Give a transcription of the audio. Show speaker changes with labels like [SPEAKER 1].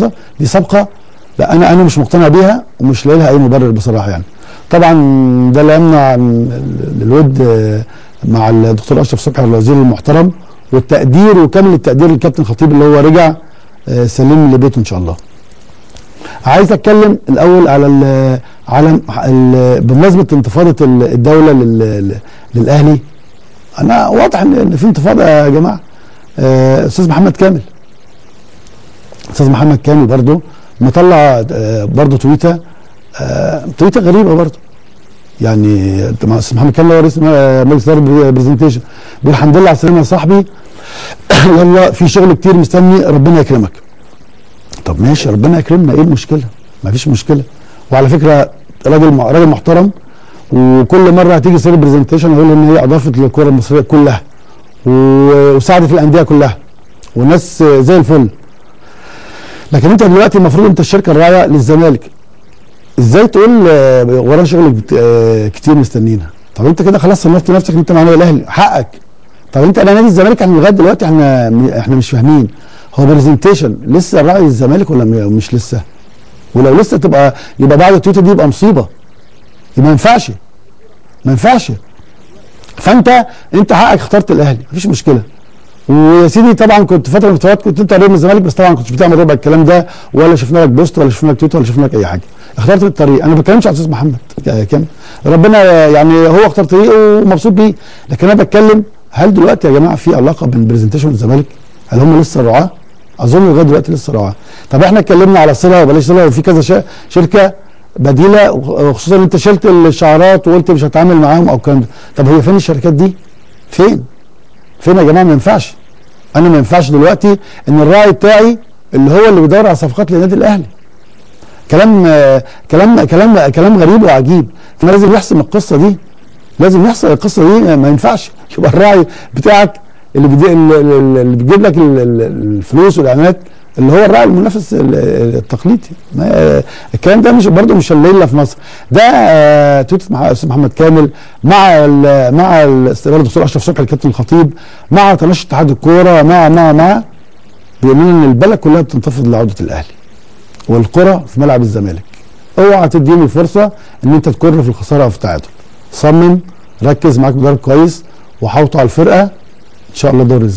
[SPEAKER 1] دي صفقه لا انا انا مش مقتنع بيها ومش لاقي لها اي مبرر بصراحه يعني طبعا ده لا يمنع الود مع الدكتور اشرف صبحي الوزير المحترم والتقدير وكامل التقدير للكابتن خطيب اللي هو رجع سليم لبيته ان شاء الله عايز اتكلم الاول على ال على ال بمناسبه انتفاضه الدوله للاهلي انا واضح ان في انتفاضه يا جماعه استاذ محمد كامل استاذ محمد كامل برضو مطلع برضو تويته تويته غريبه برضو يعني استاذ محمد كامل هو رئيس مجلس اداره برزنتيشن بيقول الحمد لله على السلامه يا صاحبي يلا في شغل كتير مستني ربنا يكرمك طب ماشي ربنا يكرمنا ايه المشكله ما فيش مشكله وعلى فكره راجل راجل محترم وكل مره هتيجي سير برزنتيشن هيقول ان هي اضافت للكره المصريه كلها وساعدت الانديه كلها وناس زي الفل لكن انت دلوقتي المفروض انت الشركه الراعيه للزمالك ازاي تقول ورانا شغل كتير مستنينا طب انت كده خلاص صنفت نفسك انت مع الاهلي حقك طب انت انا نادي الزمالك احنا لغايه دلوقتي احنا احنا مش فاهمين هو برزنتيشن لسه راعي الزمالك ولا مش لسه ولو لسه تبقى يبقى بعد التويته دي يبقى مصيبه يبقى ما ينفعش ما ينفعش فانت انت حقك اخترت الاهلي مفيش مشكله ويا سيدي طبعا كنت فتره من الفترات كنت انت قريب من الزمالك بس طبعا ما كنتش بتعمل ربع الكلام ده ولا شفنا لك بوست ولا شفنا لك تويتر ولا شفنا لك اي حاجه اخترت الطريق انا ما بتكلمش على استاذ محمد كام ربنا يعني هو اختار طريقه ومبسوط بيه لكن انا بتكلم هل دلوقتي يا جماعه في علاقه بين برزنتيشن والزمالك هل هم لسه رعاه اظن لغايه دلوقتي لسه رعاه طب احنا اتكلمنا على صله وبلاش صله وفي كذا شركه بديله وخصوصا انت شلت الشعارات وقلت مش هتعامل معاهم او الكلام ده طب هي فين الشركات دي فين فين يا جماعه ما ينفعش انا ما ينفعش دلوقتي ان الراعي بتاعي اللي هو اللي بيدور على صفقات للنادي الاهلي كلام كلام كلام كلام غريب وعجيب فلازم يحسم القصه دي لازم يحصل القصه دي ما ينفعش يبقى الراعي بتاعك اللي بيدي اللي بيجيب لك الفلوس والاعلانات اللي هو الراعي المنافس التقليدي الكلام ده مش برضه مش الليله في مصر ده تويت مع استاذ محمد كامل مع ال مع الاستقبال الدكتور اشرف صبحي الكابتن الخطيب مع تنشط اتحاد الكوره مع مع مع بيقولوا لنا ان البلد كلها بتنتفض لعوده الاهلي والقرى في ملعب الزمالك اوعى تديني الفرصه ان انت تكر في الخساره او في التعادل صمم ركز معاك مدرب كويس وحاوطوا على الفرقه ان شاء الله دور